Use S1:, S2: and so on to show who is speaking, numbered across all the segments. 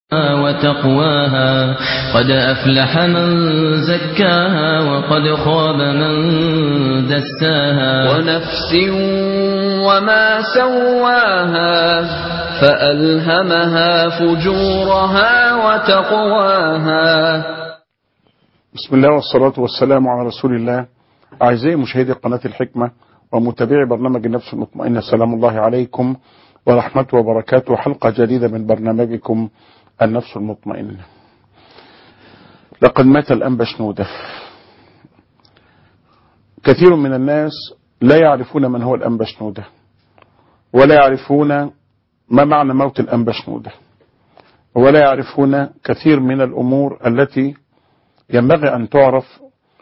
S1: وتقواها قد أفلح من زكاها وقد خاب من دساها
S2: ونفس وما سواها فألهمها فجورها وتقواها
S3: بسم الله والصلاة والسلام على رسول الله أعزائي مشاهدي قناة الحكمة ومتابعي برنامج النفس المطمئنة سلام الله عليكم ورحمته وبركاته حلقة جديدة من برنامجكم النفس المطمئنة لقد مات الأنبا شنودة كثير من الناس لا يعرفون من هو الأنبا شنودة ولا يعرفون ما معنى موت الأنبا شنودة ولا يعرفون كثير من الأمور التي ينبغي أن تعرف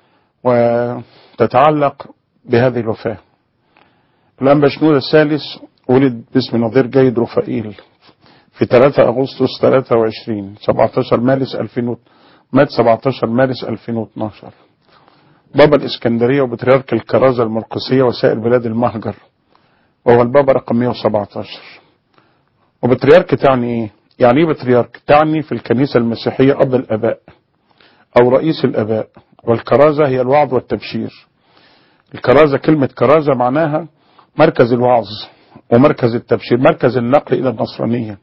S3: وتتعلق بهذه الوفاة الأنبا شنودة الثالث ولد باسم نظير جيد رفائيل في 3 أغسطس 23 17 مارس 2000 مات 17 مارس 2012 بابا الإسكندرية وبطريرك الكرازة المرقسية وسائر بلاد المهجر وهو البابا رقم 117 وبطريرك تعني إيه؟ يعني إيه بطريرك؟ تعني في الكنيسة المسيحية أب الآباء أو رئيس الآباء والكرازة هي الوعظ والتبشير الكرازة كلمة كرازة معناها مركز الوعظ ومركز التبشير مركز النقل إلى النصرانية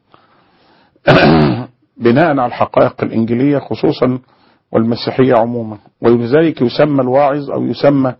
S3: بناء على الحقائق الإنجيلية خصوصا والمسيحية عموما ولذلك يسمى الواعظ أو يسمى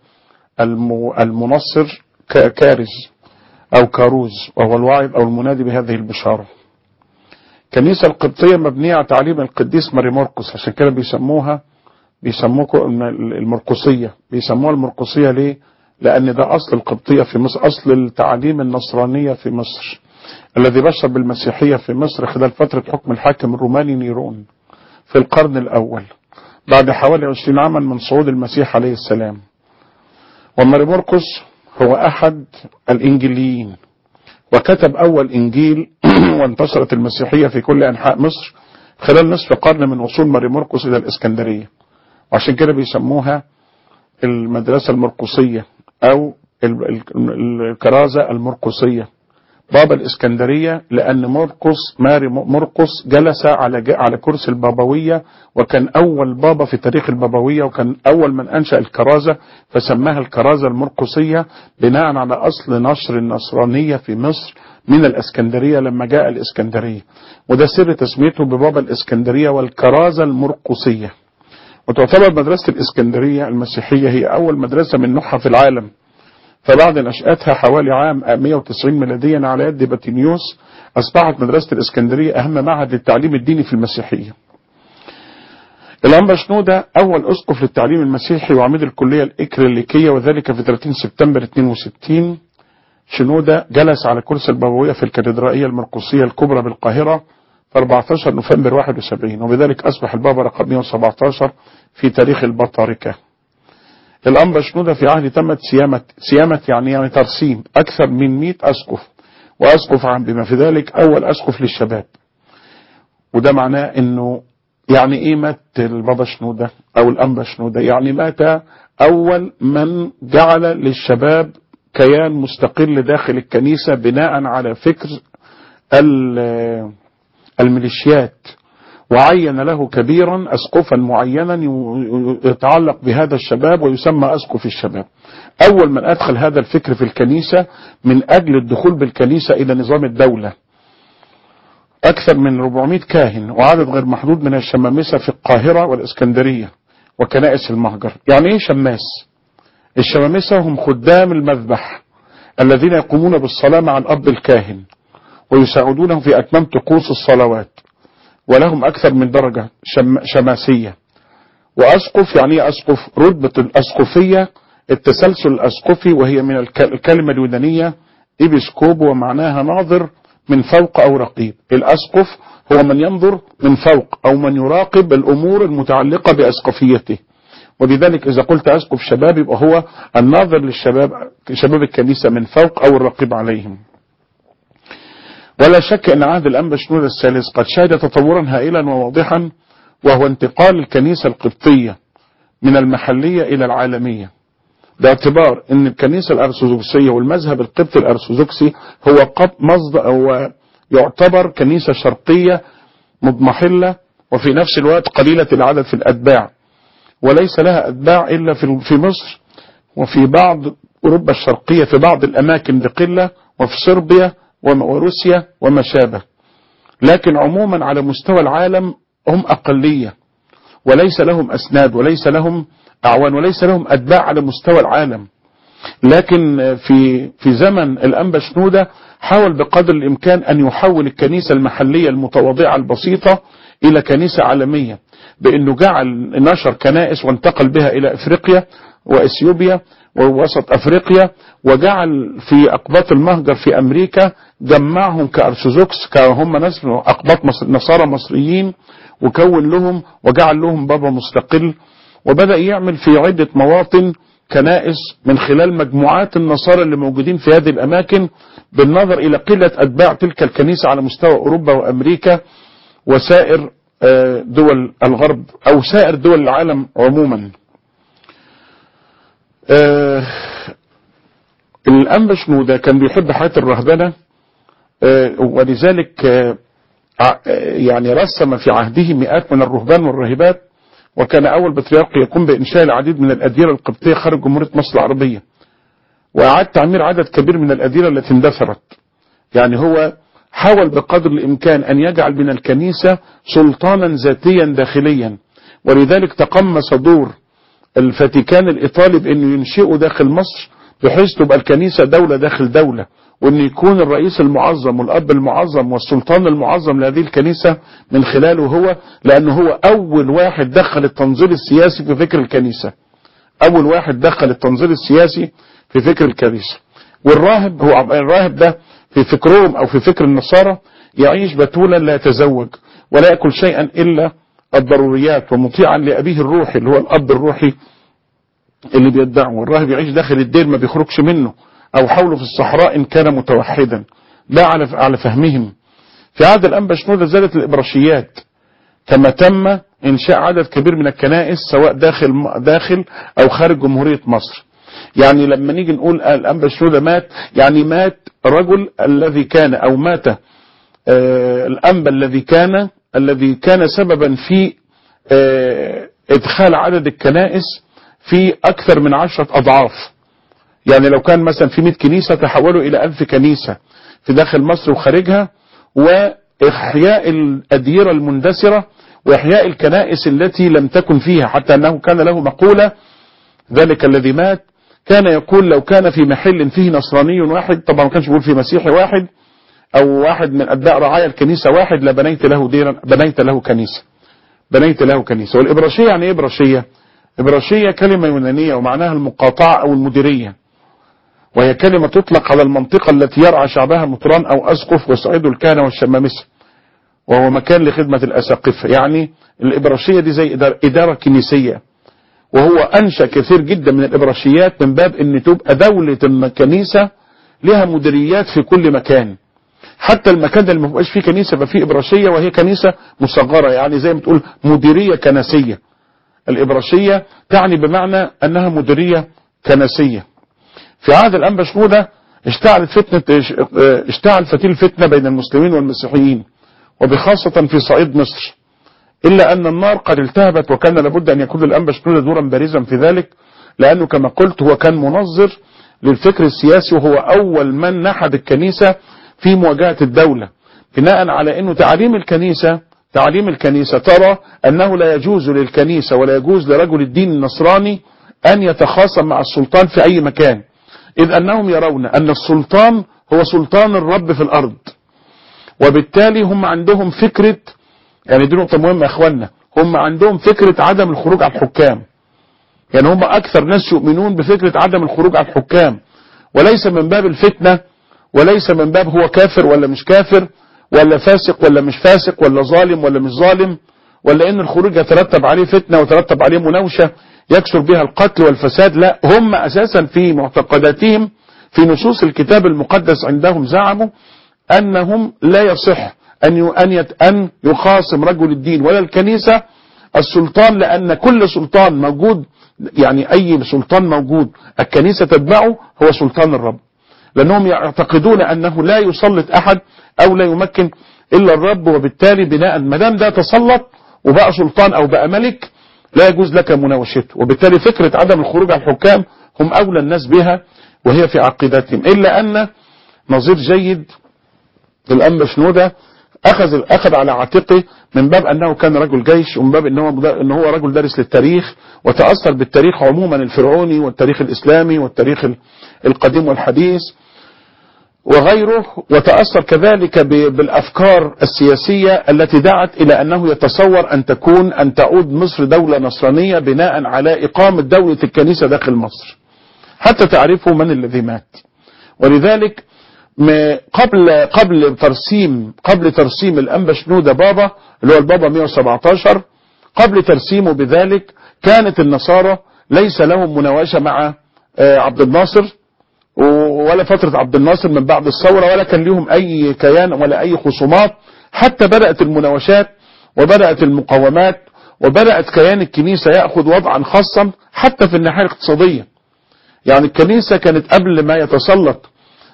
S3: المنصر كارز أو كاروز وهو الواعظ أو المنادي بهذه البشارة الكنيسة القبطية مبنية على تعليم القديس ماري مرقس عشان كده بيسموها بيسموكوا المرقسية بيسموها المرقسية ليه؟ لأن ده أصل القبطية في مصر أصل التعليم النصرانية في مصر الذي بشر بالمسيحية في مصر خلال فترة حكم الحاكم الروماني نيرون في القرن الأول بعد حوالي 20 عاما من صعود المسيح عليه السلام وماري مرقس هو أحد الإنجيليين وكتب أول إنجيل وانتشرت المسيحية في كل أنحاء مصر خلال نصف قرن من وصول ماري مرقس إلى الإسكندرية وعشان كده بيسموها المدرسة المرقسية أو الكرازة المرقسية بابا الإسكندرية لأن مرقس ماري مرقس جلس على على كرسي البابوية وكان أول بابا في تاريخ البابوية وكان أول من أنشأ الكرازة فسماها الكرازة المرقسية بناء على أصل نشر النصرانية في مصر من الإسكندرية لما جاء الإسكندرية وده سر تسميته ببابا الإسكندرية والكرازة المرقسية وتعتبر مدرسة الإسكندرية المسيحية هي أول مدرسة من نوعها في العالم فبعد نشأتها حوالي عام 190 ميلاديا على يد باتينيوس أصبحت مدرسة الإسكندرية أهم معهد للتعليم الديني في المسيحية الأنبا شنودة أول أسقف للتعليم المسيحي وعميد الكلية الإكريليكية وذلك في 30 سبتمبر 62 شنودة جلس على كرسي البابوية في الكاتدرائية المرقسية الكبرى بالقاهرة في 14 نوفمبر 71 وبذلك أصبح البابا رقم 117 في تاريخ البطاركة الأنبا شنودة في عهد تمت سيامة سيامة يعني يعني ترسيم أكثر من 100 أسقف وأسقف عام بما في ذلك أول أسقف للشباب وده معناه إنه يعني إيه مات البابا شنودة أو الأنبا شنودة يعني مات أول من جعل للشباب كيان مستقل داخل الكنيسة بناء على فكر الميليشيات وعين له كبيرا أسقفا معينا يتعلق بهذا الشباب ويسمى أسقف الشباب أول من أدخل هذا الفكر في الكنيسة من أجل الدخول بالكنيسة إلى نظام الدولة أكثر من 400 كاهن وعدد غير محدود من الشمامسة في القاهرة والإسكندرية وكنائس المهجر يعني إيه شماس الشمامسة هم خدام المذبح الذين يقومون بالصلاة مع الأب الكاهن ويساعدونهم في أتمام طقوس الصلوات ولهم أكثر من درجة شم شماسية وأسقف يعني أسقف رتبة الأسقفية التسلسل الأسقفي وهي من الكلمة اليونانية إبسكوب ومعناها ناظر من فوق أو رقيب الأسقف هو من ينظر من فوق أو من يراقب الأمور المتعلقة بأسقفيته ولذلك إذا قلت أسقف شباب يبقى هو الناظر للشباب شباب الكنيسة من فوق أو الرقيب عليهم ولا شك أن عهد الأنبا شنودة الثالث قد شهد تطورا هائلا وواضحا وهو انتقال الكنيسة القبطية من المحلية إلى العالمية باعتبار أن الكنيسة الأرثوذكسية والمذهب القبطي الأرثوذكسي هو قب مصدر أو يعتبر كنيسة شرقية مضمحلة وفي نفس الوقت قليلة العدد في الأتباع وليس لها أتباع إلا في في مصر وفي بعض أوروبا الشرقية في بعض الأماكن بقلة وفي صربيا وم- وروسيا وما شابه لكن عموما على مستوى العالم هم أقلية وليس لهم أسناد وليس لهم أعوان وليس لهم أتباع على مستوى العالم لكن في في زمن الأنبا شنودة حاول بقدر الإمكان أن يحول الكنيسة المحلية المتواضعة البسيطة إلى كنيسة عالمية بأنه جعل نشر كنائس وانتقل بها إلى أفريقيا وإثيوبيا ووسط أفريقيا وجعل في أقباط المهجر في أمريكا جمعهم كأرثوذكس كهم ناس أقباط مصر نصارى مصريين وكون لهم وجعل لهم بابا مستقل وبدأ يعمل في عدة مواطن كنائس من خلال مجموعات النصارى اللي موجودين في هذه الأماكن بالنظر إلى قلة أتباع تلك الكنيسة على مستوى أوروبا وأمريكا وسائر آه، دول الغرب أو سائر دول العالم عموما آه، الأنبا شنودة كان بيحب حياة الرهبنة آه، ولذلك آه، ع- آه، يعني رسم في عهده مئات من الرهبان والراهبات وكان أول بطريرك يقوم بإنشاء العديد من الأديرة القبطية خارج جمهورية مصر العربية وأعاد تعمير عدد كبير من الأديرة التي اندثرت يعني هو حاول بقدر الإمكان أن يجعل من الكنيسة سلطانا ذاتيا داخليا ولذلك تقمص دور الفاتيكان الإيطالي بأنه ينشئه داخل مصر بحيث تبقى الكنيسة دولة داخل دولة وأن يكون الرئيس المعظم والأب المعظم والسلطان المعظم لهذه الكنيسة من خلاله هو لأنه هو أول واحد دخل التنظير السياسي في فكر الكنيسة أول واحد دخل التنظير السياسي في فكر الكنيسة والراهب هو الراهب ده في فكرهم أو في فكر النصارى يعيش بتولا لا يتزوج ولا يأكل شيئا إلا الضروريات ومطيعا لأبيه الروحي اللي هو الأب الروحي اللي بيدعه والراهب يعيش داخل الدير ما بيخرجش منه أو حوله في الصحراء إن كان متوحدا لا على على فهمهم في عهد الأنبا شنودة زادت الإبراشيات كما تم إنشاء عدد كبير من الكنائس سواء داخل داخل أو خارج جمهورية مصر يعني لما نيجي نقول الأنبا شنودة مات يعني مات رجل الذي كان أو مات آه الأنبا الذي كان الذي كان سببا في آه إدخال عدد الكنائس في أكثر من عشرة أضعاف يعني لو كان مثلا في 100 كنيسة تحولوا إلى 1000 كنيسة في داخل مصر وخارجها وإحياء الأديرة المندثرة وإحياء الكنائس التي لم تكن فيها حتى أنه كان له مقولة ذلك الذي مات كان يقول لو كان في محل فيه نصراني واحد طبعا ما كانش بيقول في مسيحي واحد أو واحد من أتباع رعايا الكنيسة واحد لبنيت له ديرا بنيت له كنيسة بنيت له كنيسة والإبراشية يعني إيه إبراشية إبراشية كلمة يونانية ومعناها المقاطعة أو المديرية وهي كلمة تطلق على المنطقة التي يرعى شعبها مطران أو أسقف وسعيد الكهنة والشمامسة وهو مكان لخدمة الأساقفة يعني الإبراشية دي زي إدارة, إدارة كنيسية وهو أنشأ كثير جدا من الإبراشيات من باب أن تبقى دولة الكنيسة لها مديريات في كل مكان حتى المكان اللي ما بقاش فيه كنيسة يبقى فيه إبراشية وهي كنيسة مصغرة يعني زي ما تقول مديرية كنسية الإبراشية تعني بمعنى أنها مديرية كنسية في عهد الأنبا شنودة اشتعلت فتنة اشتعل فتيل فتنة بين المسلمين والمسيحيين وبخاصة في صعيد مصر إلا أن النار قد التهبت وكان لابد أن يكون للأنبا شنودة دورا بارزا في ذلك لأنه كما قلت هو كان منظر للفكر السياسي وهو أول من نحد الكنيسة في مواجهة الدولة بناء على أنه تعليم الكنيسة تعليم الكنيسة ترى أنه لا يجوز للكنيسة ولا يجوز لرجل الدين النصراني أن يتخاصم مع السلطان في أي مكان إذ أنهم يرون أن السلطان هو سلطان الرب في الأرض وبالتالي هم عندهم فكرة يعني دي نقطة مهمة يا أخوانا هم عندهم فكرة عدم الخروج على الحكام يعني هم أكثر ناس يؤمنون بفكرة عدم الخروج على الحكام وليس من باب الفتنة وليس من باب هو كافر ولا مش كافر ولا فاسق ولا مش فاسق ولا ظالم ولا مش ظالم ولا ان الخروج يترتب عليه فتنة ويترتب عليه مناوشة يكسر بها القتل والفساد لا هم اساسا في معتقداتهم في نصوص الكتاب المقدس عندهم زعموا انهم لا يصح ان ان ان يخاصم رجل الدين ولا الكنيسة السلطان لان كل سلطان موجود يعني اي سلطان موجود الكنيسة تتبعه هو سلطان الرب لأنهم يعتقدون أنه لا يسلط أحد أو لا يمكن إلا الرب وبالتالي بناء ما دام ده تسلط وبقى سلطان أو بقى ملك لا يجوز لك مناوشته وبالتالي فكرة عدم الخروج على الحكام هم أولى الناس بها وهي في عقيدتهم إلا أن نظير جيد الأنبا شنودة أخذ أخذ على عاتقه من باب أنه كان رجل جيش ومن باب أنه إن هو رجل دارس للتاريخ وتأثر بالتاريخ عموما الفرعوني والتاريخ الإسلامي والتاريخ القديم والحديث وغيره وتأثر كذلك بالأفكار السياسية التي دعت إلى أنه يتصور أن تكون أن تعود مصر دولة نصرانية بناء على إقامة دولة الكنيسة داخل مصر حتى تعرفوا من الذي مات ولذلك قبل قبل ترسيم قبل ترسيم الأنبا شنودة بابا اللي هو البابا 117 قبل ترسيمه بذلك كانت النصارى ليس لهم مناوشة مع عبد الناصر ولا فترة عبد الناصر من بعد الثورة ولا كان لهم أي كيان ولا أي خصومات حتى بدأت المناوشات وبدأت المقاومات وبدأت كيان الكنيسة يأخذ وضعا خاصا حتى في الناحية الاقتصادية يعني الكنيسة كانت قبل ما يتسلط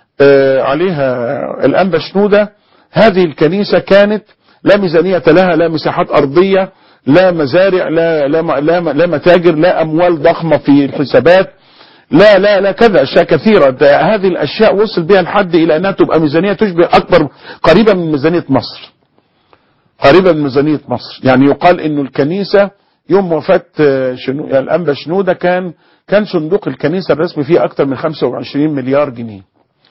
S3: عليها الأنبا شنودة هذه الكنيسة كانت لا ميزانية لها لا مساحات أرضية لا مزارع لا, لا, لا, لا متاجر لا أموال ضخمة في الحسابات لا لا لا كذا أشياء كثيرة هذه الأشياء وصل بها الحد إلى أنها تبقى ميزانية تشبه أكبر قريبة من ميزانية مصر قريبة من ميزانية مصر يعني يقال أنه الكنيسة يوم وفاة شنو يعني الأنبا شنودة كان كان صندوق الكنيسة الرسمي فيه أكثر من 25 مليار جنيه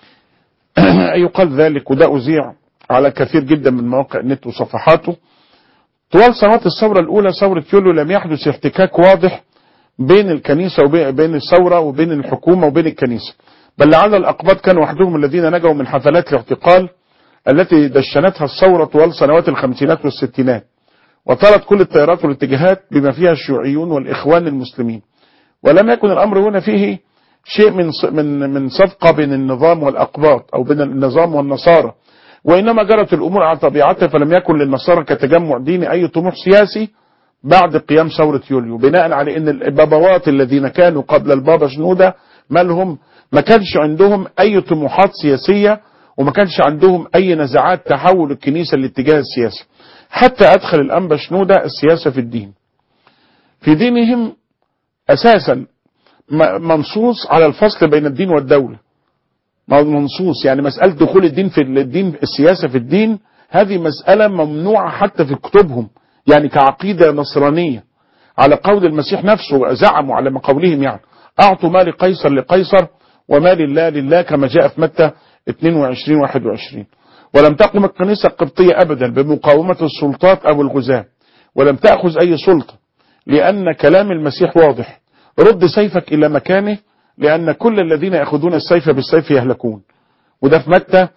S3: يقال ذلك وده أذيع على كثير جدا من مواقع النت وصفحاته طوال سنوات الثورة الأولى ثورة يوليو لم يحدث احتكاك واضح بين الكنيسة وبين الثورة وبين الحكومة وبين الكنيسة بل لعل الأقباط كانوا وحدهم الذين نجوا من حفلات الاعتقال التي دشنتها الثورة طوال سنوات الخمسينات والستينات وطالت كل التيارات والاتجاهات بما فيها الشيوعيون والإخوان المسلمين ولم يكن الأمر هنا فيه شيء من من من صفقة بين النظام والأقباط أو بين النظام والنصارى وإنما جرت الأمور على طبيعتها فلم يكن للنصارى كتجمع ديني أي طموح سياسي بعد قيام ثورة يوليو بناء على أن البابوات الذين كانوا قبل البابا شنودة مالهم ما كانش عندهم أي طموحات سياسية وما كانش عندهم أي نزاعات تحول الكنيسة للاتجاه السياسي حتى أدخل الأنبا شنودة السياسة في الدين في دينهم أساسا منصوص على الفصل بين الدين والدولة منصوص يعني مسألة دخول الدين في الدين السياسة في الدين هذه مسألة ممنوعة حتى في كتبهم يعني كعقيدة نصرانية على قول المسيح نفسه زعموا على ما قولهم يعني أعطوا ما لقيصر لقيصر وما لله لله كما جاء في متى 22 21 ولم تقم الكنيسة القبطية أبدا بمقاومة السلطات أو الغزاة ولم تأخذ أي سلطة لأن كلام المسيح واضح رد سيفك إلى مكانه لأن كل الذين يأخذون السيف بالسيف يهلكون وده في متى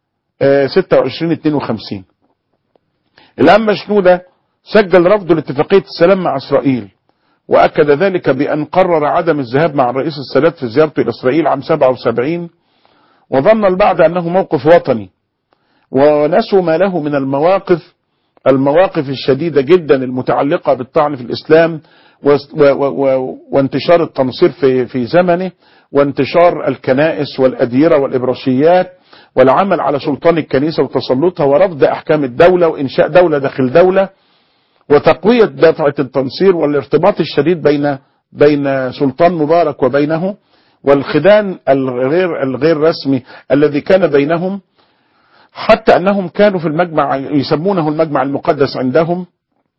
S3: 26 52 الأنبا شنودة سجل رفضه لاتفاقية السلام مع إسرائيل وأكد ذلك بأن قرر عدم الذهاب مع الرئيس السادات في زيارته إلى إسرائيل عام 77 وظن البعض أنه موقف وطني ونسوا ما له من المواقف المواقف الشديدة جدا المتعلقة بالطعن في الإسلام وانتشار التنصير في في زمنه وانتشار الكنائس والأديرة والإبراشيات والعمل على سلطان الكنيسة وتسلطها ورفض أحكام الدولة وإنشاء دولة داخل دولة وتقوية دفعة التنصير والارتباط الشديد بين بين سلطان مبارك وبينه والخدان الغير الغير رسمي الذي كان بينهم حتى أنهم كانوا في المجمع يسمونه المجمع المقدس عندهم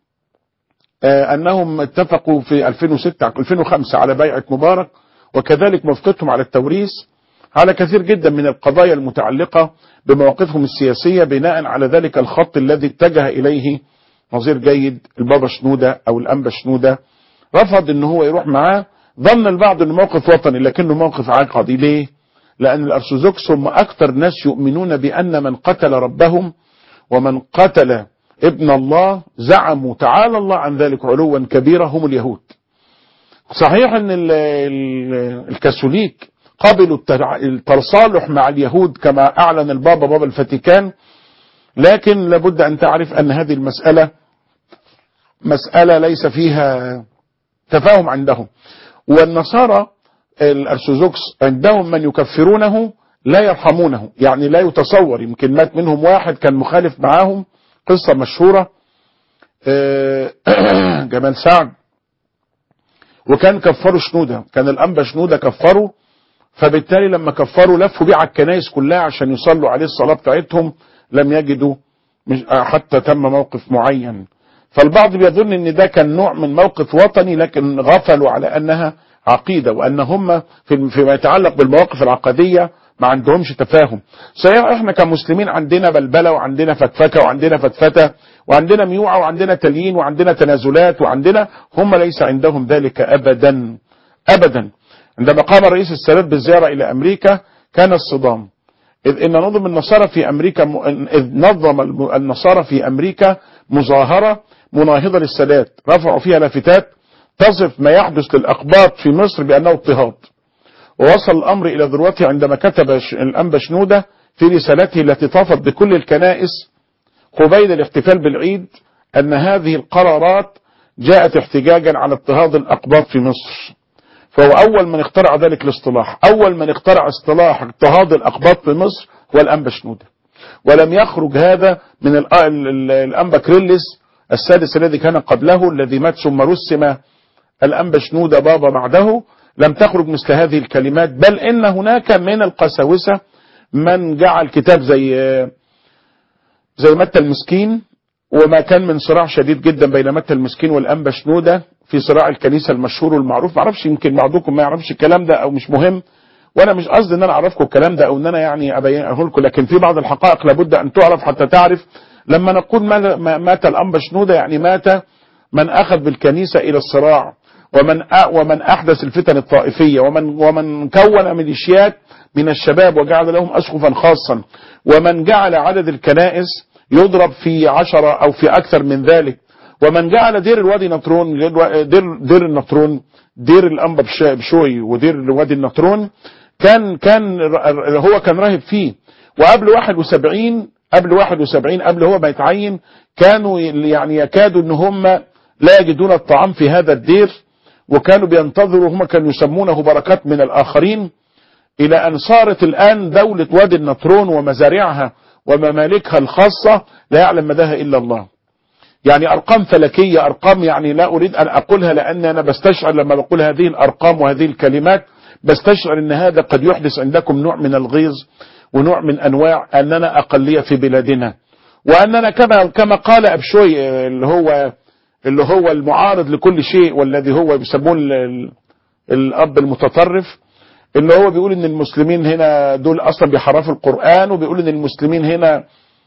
S3: أنهم اتفقوا في 2006 2005 على بيعة مبارك وكذلك موافقتهم على التوريث على كثير جدا من القضايا المتعلقة بمواقفهم السياسية بناء على ذلك الخط الذي اتجه إليه نظير جيد البابا شنودة أو الأنبا شنودة رفض ان هو يروح معاه ظن البعض انه موقف وطني لكنه موقف عقدي ليه لأن الأرثوذكس هم أكثر ناس يؤمنون بأن من قتل ربهم ومن قتل ابن الله زعموا تعالى الله عن ذلك علوا كبيرا هم اليهود صحيح ان ال ال الكاثوليك قبلوا التصالح مع اليهود كما اعلن البابا بابا الفاتيكان لكن لابد ان تعرف ان هذه المسألة مسألة ليس فيها تفاهم عندهم والنصارى الارثوذكس عندهم من يكفرونه لا يرحمونه يعني لا يتصور يمكن مات منهم واحد كان مخالف معاهم قصة مشهورة آه، جمال سعد وكان كفروا شنودة كان الأنبا شنودة كفروا فبالتالي لما كفروا لفوا بيه على الكنائس كلها عشان يصلوا عليه الصلاة بتاعتهم لم يجدوا مش حتى تم موقف معين فالبعض بيظن ان ده كان نوع من موقف وطني لكن غفلوا على انها عقيدة وان هم في- فيما يتعلق بالمواقف العقدية ما عندهمش تفاهم صحيح احنا كمسلمين عندنا بلبلة وعندنا فتفكة وعندنا فتفتة وعندنا ميوعة وعندنا تليين وعندنا تنازلات وعندنا هم ليس عندهم ذلك ابدا ابدا عندما قام الرئيس السادات بالزيارة الى امريكا كان الصدام إذ إن نظم النصارى في أمريكا إذ نظم الم- النصارى في أمريكا مظاهرة مناهضة للسادات رفعوا فيها لافتات تصف ما يحدث للأقباط في مصر بأنه اضطهاد ووصل الأمر إلى ذروته عندما كتب ش- الأنبا شنودة في رسالته التي طافت بكل الكنائس قبيل الاحتفال بالعيد أن هذه القرارات جاءت احتجاجا على اضطهاد الأقباط في مصر فهو أول من اخترع ذلك الاصطلاح أول من اخترع اصطلاح اضطهاد الأقباط في مصر هو الأنبا شنودة ولم يخرج هذا من الأ- ال- ال- الأنبا كريلس السادس الذي كان قبله الذي مات ثم رسم الأنبا شنودة بابا بعده لم تخرج مثل هذه الكلمات بل إن هناك من القساوسة من جعل كتاب زي زي متى المسكين وما كان من صراع شديد جدا بين متى المسكين والأنبا شنودة في صراع الكنيسة المشهور والمعروف معرفش يمكن بعضكم ما يعرفش الكلام ده أو مش مهم وانا مش قصدي ان انا اعرفكم الكلام ده او ان انا يعني ابينه لكم لكن في بعض الحقائق لابد ان تعرف حتى تعرف لما نقول ما- ما- مات الانبا شنوده يعني مات من اخذ بالكنيسه الى الصراع ومن أ- ومن احدث الفتن الطائفيه ومن ومن كون ميليشيات من الشباب وجعل لهم اسقفا خاصا ومن جعل عدد الكنائس يضرب في عشرة او في اكثر من ذلك ومن جعل دير الوادي نطرون دير دير النطرون دير الانبا بش- بشوي ودير الوادي النطرون كان كان ر- هو كان راهب فيه وقبل 71 قبل 71 قبل هو ما يتعين كانوا يعني يكادوا ان هم لا يجدون الطعام في هذا الدير وكانوا بينتظروا هم كانوا يسمونه بركات من الاخرين الى ان صارت الان دولة وادي النطرون ومزارعها وممالكها الخاصة لا يعلم مداها الا الله يعني ارقام فلكية ارقام يعني لا اريد ان اقولها لان انا بستشعر لما بقول هذه الارقام وهذه الكلمات بستشعر ان هذا قد يحدث عندكم نوع من الغيظ ونوع من انواع اننا اقلية في بلادنا واننا كما كما قال ابشوي آه، اللي هو اللي هو المعارض لكل شيء والذي هو بيسموه ال- ال- الاب المتطرف اللي هو بيقول ان المسلمين هنا دول اصلا بيحرفوا القرآن وبيقول ان المسلمين هنا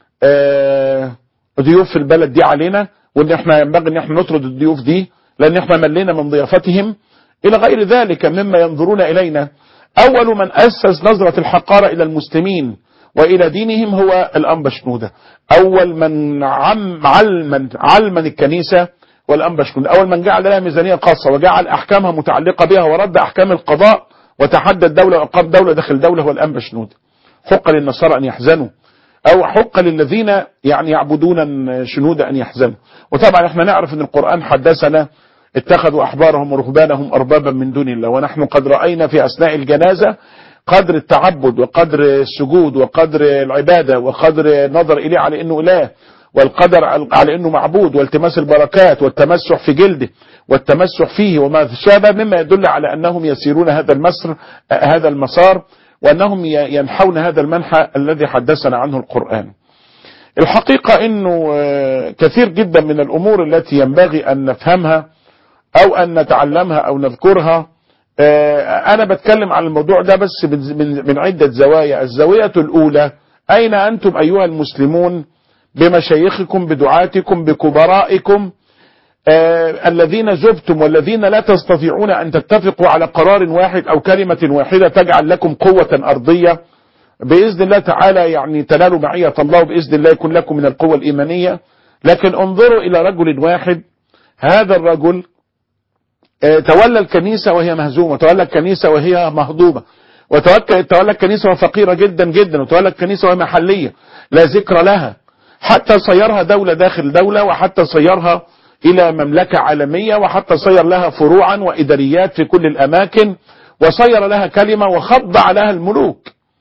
S3: آه، ضيوف في البلد دي علينا وان احنا ينبغي ان احنا نطرد الضيوف دي لان احنا ملينا من ضيافتهم الى غير ذلك مما ينظرون الينا اول من اسس نظرة الحقارة الى المسلمين والى دينهم هو الانبا شنودة اول من عم علما علما الكنيسة والانبا شنودة اول من جعل لها ميزانية خاصة وجعل احكامها متعلقة بها ورد احكام القضاء وتحدى الدولة وأقام دولة داخل دولة هو الأنبا شنودة حق للنصارى أن يحزنوا أو حق للذين يعني يعبدون شنود أن يحزنوا وطبعا احنا نعرف أن القرآن حدثنا اتخذوا أحبارهم ورهبانهم أربابا من دون الله ونحن قد رأينا في أثناء الجنازة قدر التعبد وقدر السجود وقدر العبادة وقدر النظر إليه على أنه إله والقدر على أنه معبود والتماس البركات والتمسح في جلده والتمسح فيه وما شابه مما يدل على أنهم يسيرون هذا المسر هذا المسار وأنهم ينحون هذا المنحى الذي حدثنا عنه القرآن الحقيقة أنه كثير جدا من الأمور التي ينبغي أن نفهمها أو أن نتعلمها أو نذكرها أنا بتكلم عن الموضوع ده بس من عدة زوايا الزاوية الأولى أين أنتم أيها المسلمون بمشايخكم بدعاتكم بكبرائكم آه الذين زبتم والذين لا تستطيعون أن تتفقوا على قرار واحد أو كلمة واحدة تجعل لكم قوة أرضية بإذن الله تعالى يعني تنالوا معية الله بإذن الله يكون لكم من القوة الإيمانية لكن انظروا إلى رجل واحد هذا الرجل آه تولى الكنيسة وهي مهزومة تولى الكنيسة وهي مهضومة وتولى الكنيسة وهي فقيرة جدا جدا وتولى الكنيسة وهي محلية لا ذكر لها حتى صيرها دولة داخل دولة وحتى صيرها إلى مملكة عالمية وحتى صير لها فروعا وإداريات في كل الأماكن وصير لها كلمة وخضع لها الملوك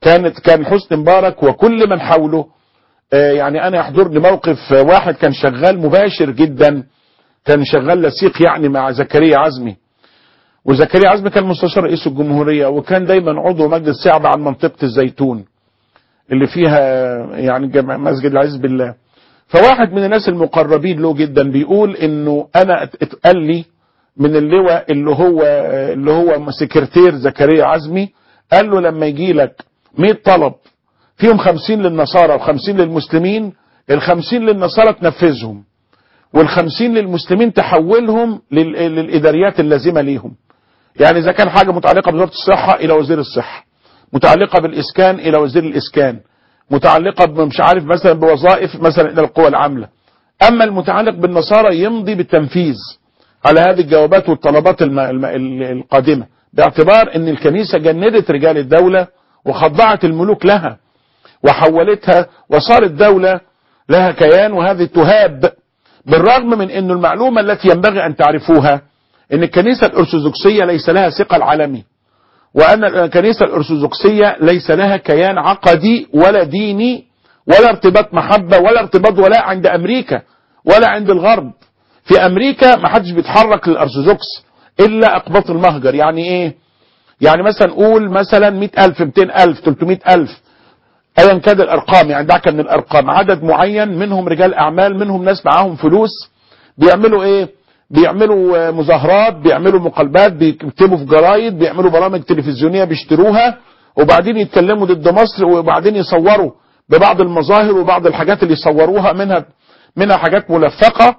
S3: كانت كان حسني مبارك وكل من حوله آه، يعني انا يحضرني موقف آه، واحد كان شغال مباشر جدا كان شغال لصيق يعني مع زكريا عزمي وزكريا عزمي كان مستشار رئيس الجمهورية وكان دايما عضو مجلس شعب عن منطقة الزيتون اللي فيها يعني جمع مسجد العز بالله فواحد من الناس المقربين له جدا بيقول انه انا ات- اتقال لي من اللواء اللي هو اللي هو سكرتير زكريا عزمي قال له لما يجي لك 100 طلب فيهم 50 للنصارى و50 للمسلمين ال50 للنصارى تنفذهم وال50 للمسلمين تحولهم لل- للاداريات اللازمه ليهم يعني اذا كان حاجه متعلقه بوزاره الصحه الى وزير الصحه متعلقه بالاسكان الى وزير الاسكان متعلقه ب- مش عارف مثلا بوظائف مثلا الى القوى العامله اما المتعلق بالنصارى يمضي بالتنفيذ على هذه الجوابات والطلبات الم... الم... ال- القادمه باعتبار ان الكنيسه جندت رجال الدوله وخضعت الملوك لها وحولتها وصارت دوله لها كيان وهذه تهاب بالرغم من أن المعلومة التي ينبغي أن تعرفوها أن الكنيسة الأرثوذكسية ليس لها ثقل عالمي وأن الكنيسة الأرثوذكسية ليس لها كيان عقدي ولا ديني ولا ارتباط محبة ولا ارتباط ولاء عند أمريكا ولا عند الغرب في أمريكا ما حدش بيتحرك للأرثوذكس إلا أقباط المهجر يعني إيه يعني مثلا قول مثلا 100000 200000 300000 ايا كان الارقام يعني دعك من الارقام عدد معين منهم رجال اعمال منهم ناس معاهم فلوس بيعملوا ايه بيعملوا آه، مظاهرات بيعملوا مقالبات بيكتبوا في جرايد بيعملوا برامج تلفزيونيه بيشتروها وبعدين يتكلموا ضد مصر وبعدين يصوروا ببعض المظاهر وبعض الحاجات اللي يصوروها منها منها حاجات ملفقه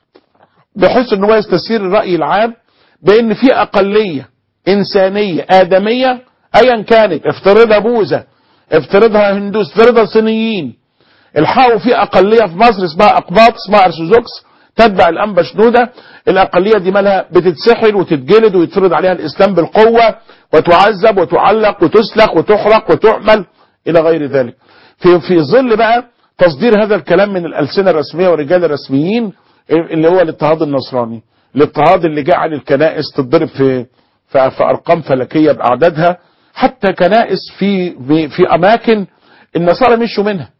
S3: بحيث ان هو يستثير الراي العام بان في اقليه انسانيه ادميه ايا كانت افترضها بوذا افترضها هندوس افترضها صينيين الحقوا في اقليه في مصر اسمها اقباط اسمها ارثوذكس تتبع الانبا شنوده الاقليه دي مالها بتتسحل وتتجلد ويتفرض عليها الاسلام بالقوه وتعذب وتعلق وتسلخ وتحرق وتعمل الى غير ذلك في في ظل بقى تصدير هذا الكلام من الالسنه الرسميه والرجال الرسميين اللي هو الاضطهاد النصراني الاضطهاد اللي جعل الكنائس تتضرب في في في ارقام فلكيه باعدادها حتى كنائس في في- في اماكن النصارى مشوا منها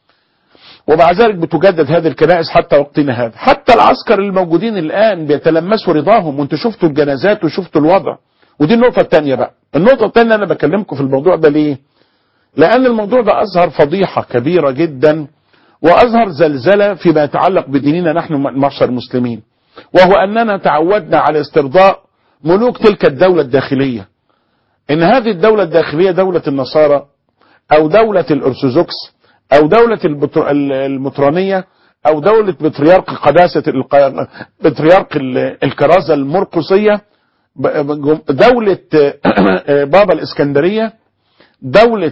S3: ومع ذلك بتجدد هذه الكنائس حتى وقتنا هذا حتى العسكر الموجودين الآن بيتلمسوا رضاهم وانتوا شفتوا الجنازات وشفتوا الوضع ودي النقطة الثانية بقى النقطة الثانية أنا بكلمكم في الموضوع ده ليه لأن الموضوع ده أظهر فضيحة كبيرة جدا وأظهر زلزلة فيما يتعلق بديننا نحن معشر المسلمين وهو أننا تعودنا على استرضاء ملوك تلك الدولة الداخلية إن هذه الدولة الداخلية دولة النصارى أو دولة الأرثوذكس أو دولة البتر- ال- المطرانية أو دولة بطريرك قداسة الق- بطريرك ال- الكرازة المرقصية ب- ب- دولة بابا الإسكندرية دولة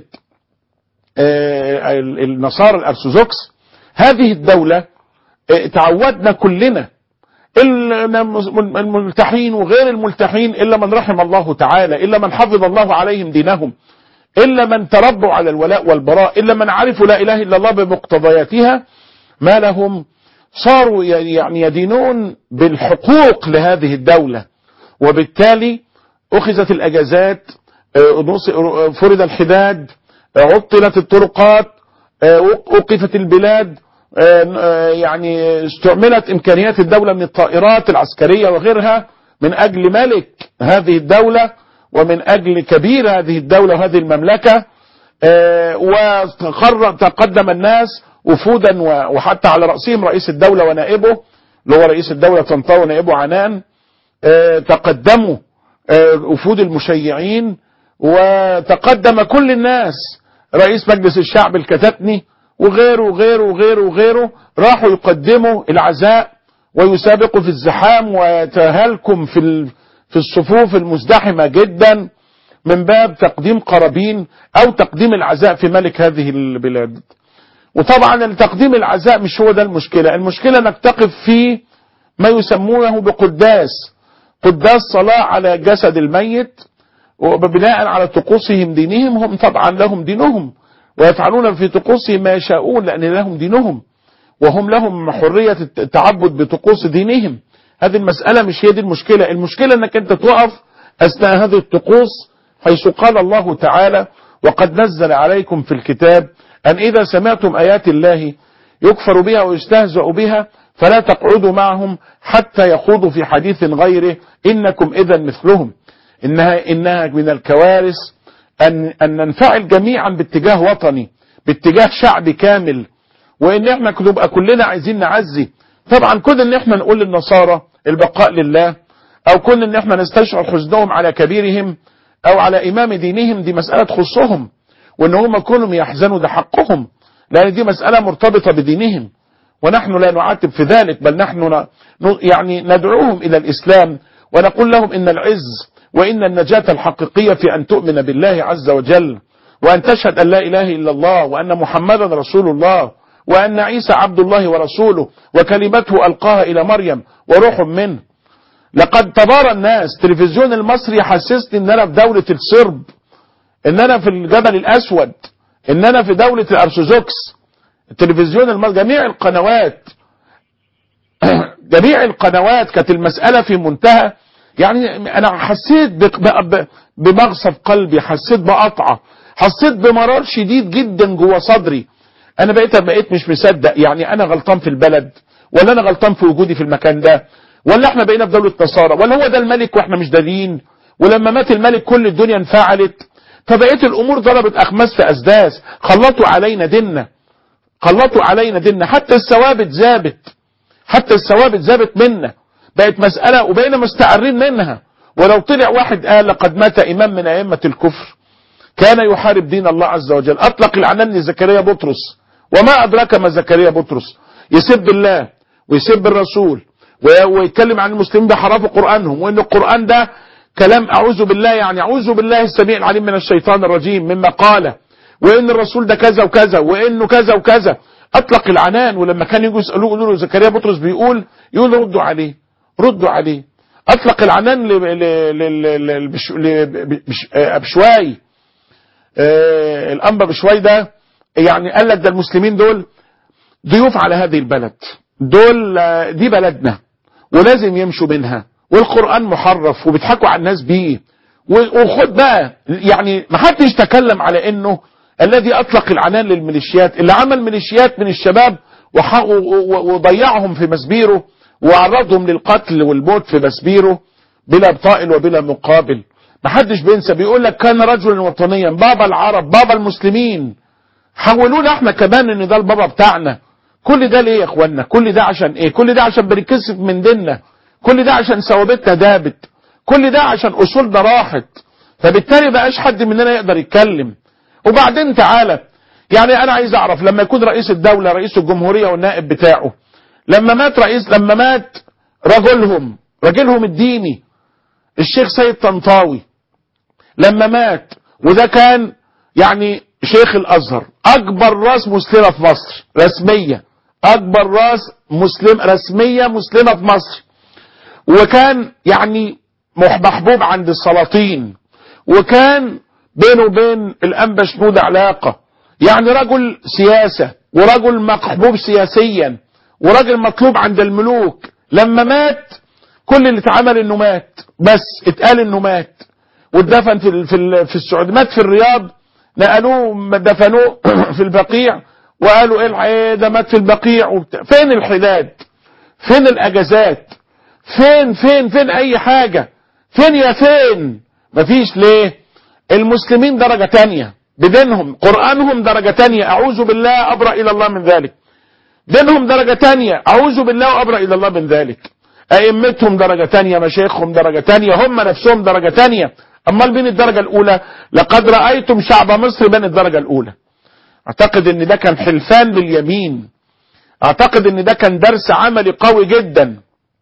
S3: آه، ال- النصارى الأرثوذكس هذه الدولة آه، تعودنا كلنا إلا الملتحين وغير الملتحين إلا من رحم الله تعالى إلا من حفظ الله عليهم دينهم إلا من تربوا على الولاء والبراء إلا من عرفوا لا إله إلا الله بمقتضياتها ما لهم صاروا يعني يدينون بالحقوق لهذه الدولة وبالتالي أخذت الأجازات آه، نص- آه، فرض الحداد آه، عطلت الطرقات آه، وقفت البلاد آه، آه، يعني استعملت إمكانيات الدولة من الطائرات العسكرية وغيرها من أجل ملك هذه الدولة ومن أجل كبير هذه الدولة وهذه المملكة آه، وتقدم الناس وفودا و- وحتى على رأسهم رئيس الدولة ونائبه اللي هو رئيس الدولة طنطاوي ونائبه عنان آه، تقدموا آه، وفود المشيعين وتقدم كل الناس رئيس مجلس الشعب الكتاتني وغيره وغيره وغيره وغيره راحوا يقدموا العزاء ويسابقوا في الزحام ويتهالكم في ال- في الصفوف المزدحمة جدا من باب تقديم قرابين او تقديم العزاء في ملك هذه البلاد وطبعا تقديم العزاء مش هو ده المشكلة المشكلة انك تقف في ما يسمونه بقداس قداس صلاة على جسد الميت وبناء على طقوسهم دينهم هم طبعا لهم دينهم ويفعلون في طقوسهم ما يشاءون لأن لهم دينهم وهم لهم حرية التعبد بطقوس دينهم هذه المسألة مش هي دي المشكلة المشكلة انك انت تقف اثناء هذه الطقوس حيث قال الله تعالى وقد نزل عليكم في الكتاب أن إذا سمعتم آيات الله يكفر بها ويستهزأ بها فلا تقعدوا معهم حتى يخوضوا في حديث غيره إنكم إذا مثلهم إنها, إنها من الكوارث أن, أن ننفعل جميعا باتجاه وطني باتجاه شعبي كامل وإن احنا نبقى كلنا عايزين نعزي طبعا كون ان احنا نقول للنصارى البقاء لله او كون ان احنا نستشعر حزنهم على كبيرهم او على امام دينهم دي مسألة تخصهم وان هم كونهم يحزنوا ده حقهم لان دي مسألة مرتبطة بدينهم ونحن لا نعاتب في ذلك بل نحن يعني ندعوهم الى الاسلام ونقول لهم ان العز وان النجاة الحقيقية في ان تؤمن بالله عز وجل وان تشهد ان لا اله الا الله وان محمدا رسول الله وأن عيسى عبد الله ورسوله وكلمته ألقاها إلى مريم وروح منه لقد تبارى الناس تلفزيون المصري حسسني ان انا في دولة الصرب ان انا في الجبل الاسود ان انا في دولة الارثوذكس التلفزيون المصري جميع القنوات جميع القنوات كانت المسألة في منتهى يعني انا حسيت بمغصب قلبي حسيت بقطعة حسيت بمرار شديد جدا جوه صدري انا بقيت بقيت مش مصدق يعني انا غلطان في البلد ولا انا غلطان في وجودي في المكان ده ولا احنا بقينا في دولة نصارى ولا هو ده الملك واحنا مش دارين ولما مات الملك كل الدنيا انفعلت فبقيت الامور ضربت اخماس في اسداس خلطوا علينا ديننا خلطوا علينا ديننا حتى الثوابت زابت حتى الثوابت زابت منا بقت مسألة وبقينا مستعرين منها ولو طلع واحد قال لقد مات امام من ائمة الكفر كان يحارب دين الله عز وجل اطلق العنان لزكريا بطرس وما ادراك ما زكريا بطرس يسب الله ويسب الرسول ويتكلم عن المسلمين بحرفوا قرآنهم وان القرآن ده كلام اعوذ بالله يعني اعوذ بالله السميع العليم من الشيطان الرجيم مما قال وان الرسول ده كذا وكذا وانه كذا وكذا اطلق العنان ولما كان يجوا يسالوه يقولوا له زكريا بطرس بيقول يقول ردوا عليه ردوا عليه اطلق العنان لبشواي الانبا بشواي ده يعني قال لك ده المسلمين دول ضيوف على هذه البلد دول دي بلدنا ولازم يمشوا منها والقرآن محرف وبيضحكوا على الناس بيه وخد بقى يعني ما حدش تكلم على انه الذي اطلق العنان للميليشيات اللي عمل ميليشيات من الشباب وضيعهم في مسبيره وعرضهم للقتل والموت في مسبيره بلا بطائل وبلا مقابل ما حدش بينسى بيقول لك كان رجلا وطنيا بابا العرب بابا المسلمين حولونا احنا كمان ان ده البابا بتاعنا كل ده ليه يا اخوانا كل ده عشان ايه كل ده عشان بنكسف من ديننا كل ده عشان ثوابتنا دابت كل ده عشان اصولنا راحت فبالتالي بقاش حد مننا يقدر يتكلم وبعدين تعالى يعني انا عايز اعرف لما يكون رئيس الدولة رئيس الجمهورية والنائب بتاعه لما مات رئيس لما مات رجلهم رجلهم الديني الشيخ سيد طنطاوي لما مات وده كان يعني شيخ الازهر اكبر راس مسلمة في مصر رسمية اكبر راس مسلم رسمية مسلمة في مصر وكان يعني محبوب عند السلاطين وكان بينه وبين الانبا شنود علاقة يعني رجل سياسة ورجل محبوب سياسيا ورجل مطلوب عند الملوك لما مات كل اللي اتعمل انه مات بس اتقال انه مات واتدفن في في في السعوديه مات في الرياض نقلوه دفنوه في البقيع وقالوا ايه ده مات في البقيع وبتاع فين الحداد فين الاجازات فين فين فين اي حاجة فين يا فين مفيش ليه المسلمين درجة تانية بدينهم قرآنهم درجة تانية اعوذ بالله ابرأ الى الله من ذلك دينهم درجة تانية اعوذ بالله وابرأ الى الله من ذلك ائمتهم درجة تانية مشايخهم درجة تانية هم نفسهم درجة تانية امال بين الدرجة الاولى لقد رأيتم شعب مصر بين الدرجة الاولى اعتقد ان ده كان حلفان باليمين اعتقد ان ده كان درس عملي قوي جدا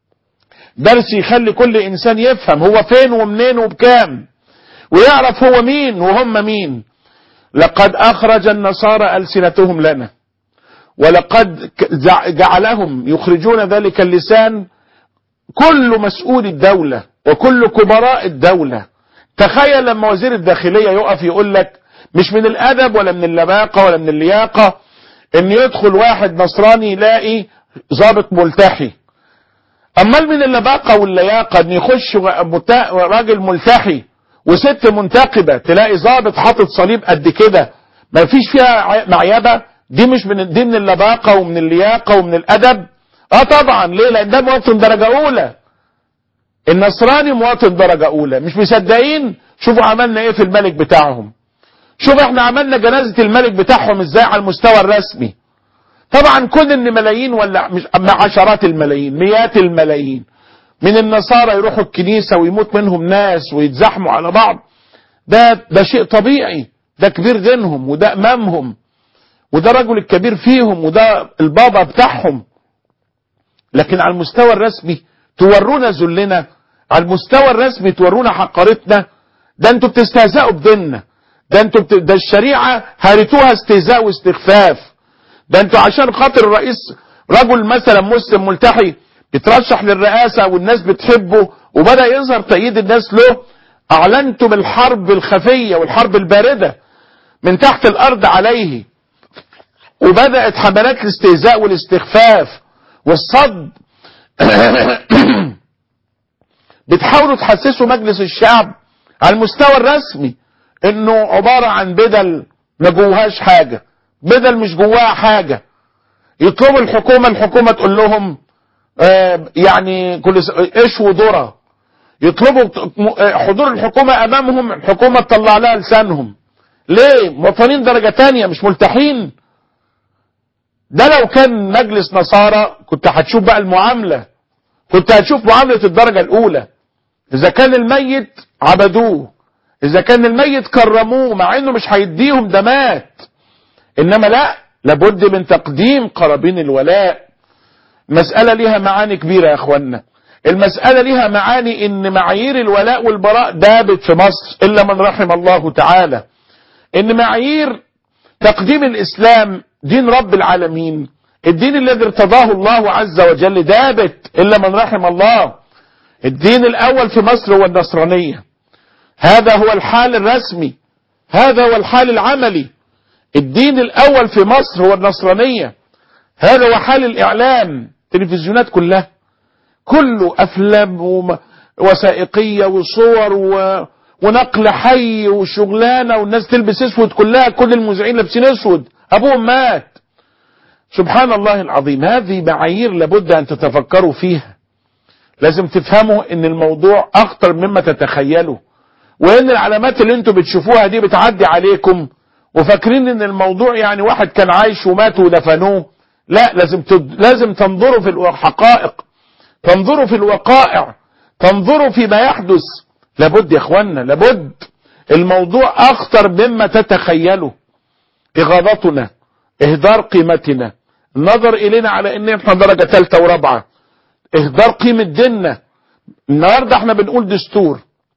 S3: درس يخلي كل انسان يفهم هو فين ومنين وبكام ويعرف هو مين وهم مين لقد اخرج النصارى السنتهم لنا ولقد جعلهم يخرجون ذلك اللسان كل مسؤول الدولة وكل كبراء الدولة تخيل لما وزير الداخلية يقف يقول لك مش من الادب ولا من اللباقة ولا من اللياقة ان يدخل واحد نصراني يلاقي ضابط ملتحي امال من اللباقة واللياقة ان يخش راجل ملتحي وست منتقبة تلاقي ضابط حاطط صليب قد كده ما فيش فيها معيبة دي مش من دي من اللباقة ومن اللياقة ومن الأدب اه طبعا ليه لأن ده مواطن درجة أولى النصراني مواطن درجة أولى مش مصدقين شوفوا عملنا ايه في الملك بتاعهم شوف احنا عملنا جنازة الملك بتاعهم ازاي على المستوى الرسمي طبعا كون ان ملايين ولا مش عشرات الملايين مئات الملايين من النصارى يروحوا الكنيسة ويموت منهم ناس ويتزحموا على بعض ده ده شيء طبيعي ده كبير دينهم وده امامهم وده رجل الكبير فيهم وده البابا بتاعهم لكن على المستوى الرسمي تورونا ذلنا على المستوى الرسمي تورونا حقارتنا ده انتوا بتستهزئوا بديننا ده انتوا بت... ده الشريعه هرتوها استهزاء واستخفاف ده انتوا عشان خاطر الرئيس رجل مثلا مسلم ملتحي بيترشح للرئاسه والناس بتحبه وبدا يظهر تأييد الناس له اعلنتم الحرب الخفيه والحرب البارده من تحت الارض عليه وبدات حملات الاستهزاء والاستخفاف والصد بتحاولوا تحسسوا مجلس الشعب على المستوى الرسمي انه عبارة عن بدل ما جواهاش حاجة بدل مش جواها حاجة يطلبوا الحكومة الحكومة تقول لهم آه يعني كل س... ايش وذرة يطلبوا حضور الحكومة امامهم الحكومة تطلع لها لسانهم ليه مواطنين درجة تانية مش ملتحين ده لو كان مجلس نصارى كنت هتشوف بقى المعاملة كنت هتشوف معاملة الدرجة الاولى اذا كان الميت عبدوه اذا كان الميت كرموه مع انه مش هيديهم ده مات انما لا لابد من تقديم قرابين الولاء مسألة ليها معاني كبيرة يا اخوانا المسألة ليها معاني ان معايير الولاء والبراء دابت في مصر الا من رحم الله تعالى ان معايير تقديم الاسلام دين رب العالمين الدين الذي ارتضاه الله عز وجل دابت الا من رحم الله الدين الاول في مصر هو النصرانيه هذا هو الحال الرسمي هذا هو الحال العملي الدين الأول في مصر هو النصرانية هذا هو حال الإعلام تلفزيونات كلها كله أفلام وثائقية وصور و... ونقل حي وشغلانة والناس تلبس اسود كلها كل المذيعين لابسين اسود أبوهم مات سبحان الله العظيم هذه معايير لابد أن تتفكروا فيها لازم تفهموا ان الموضوع اخطر مما تتخيلوا وان العلامات اللي انتوا بتشوفوها دي بتعدي عليكم وفاكرين ان الموضوع يعني واحد كان عايش ومات ودفنوه لا لازم تد... لازم تنظروا في الحقائق تنظروا في الوقائع تنظروا فيما يحدث لابد يا اخوانا لابد الموضوع اخطر مما تتخيلوا اغاظتنا اهدار قيمتنا النظر الينا على ان احنا درجة ثالثة ورابعة اهدار قيمة ديننا النهاردة احنا بنقول دستور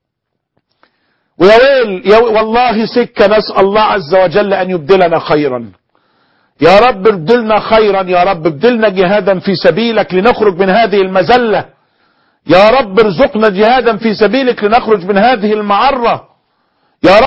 S3: ويا ويل يا والله سكة نسأل الله عز وجل أن يبدلنا خيرا يا رب ابدلنا خيرا يا رب ابدلنا جهادا في سبيلك لنخرج من هذه المزلة يا رب ارزقنا جهادا في سبيلك لنخرج من هذه المعرة يا رب